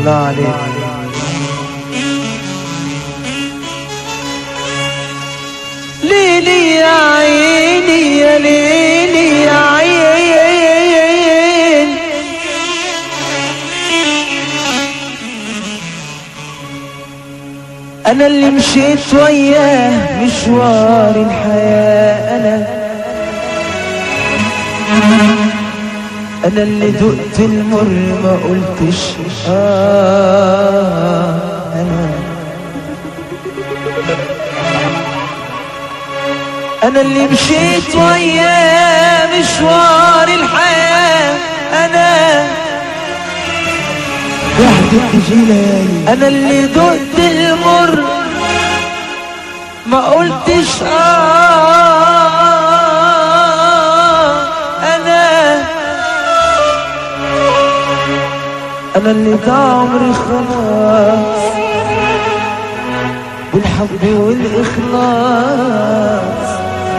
الله عليك ليلي يا عيني يا ليلي يا عين انا اللي مشيت وياه مشوار الحياة انا انا اللي دقت المر ما قلتش آه انا انا اللي مشيت وياه مشوار الحياة انا وحدة جلالي انا اللي دقت المر ما قلتش آه انا انا اللي ده عمري خلاص بالحب والاخلاص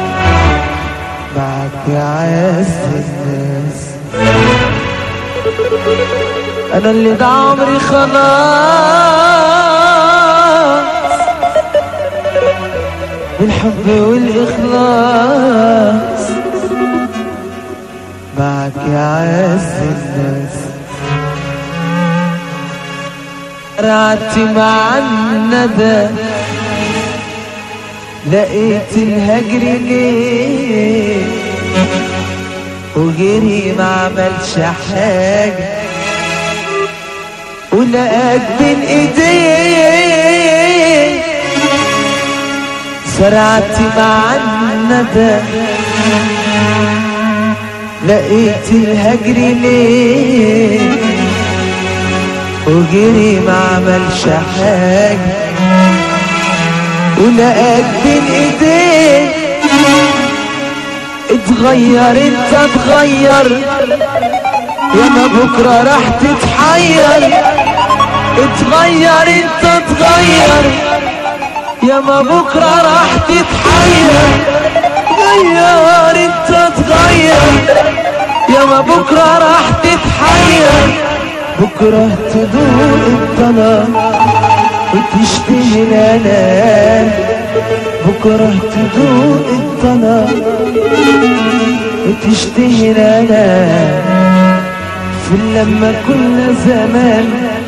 معك يا عز الناس انا اللي ده عمري خلاص بالحب والاخلاص معك يا عز الناس رعت مع الندى لقيت الهجر ليه وغيري ما عملش حاجه ولقاك بين ايديه سرعت مع الندى لقيت الهجر ليه وجري ما عملش حاجة ولقاك بين ايديه اتغير انت اتغير ياما بكرة راح تتحير اتغير انت اتغير ياما بكرة راح تتحير غير انت اتغير ياما بكرة راح تتحير بكرة تدور الطلاق وتشتهي الالام بكرة تدور الطلاق وتشتهي الالام في لما كنا زمان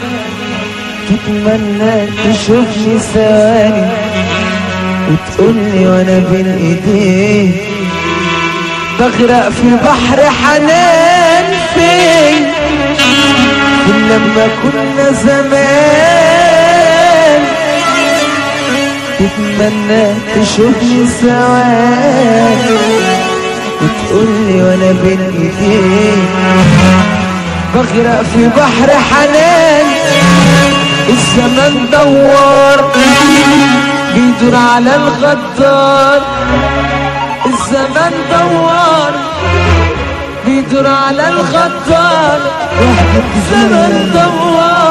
تتمنى تشوفني ثواني وتقولي وانا بين ايديه بغرق في بحر حنان فين في لما كنا زمان تتمنى تشوفني ثواني وتقولي وانا بين ايديك بغرق في بحر حنان الزمان دوار بيدور على الغدار الزمان دوار بيدور على الغدار الزمان دوار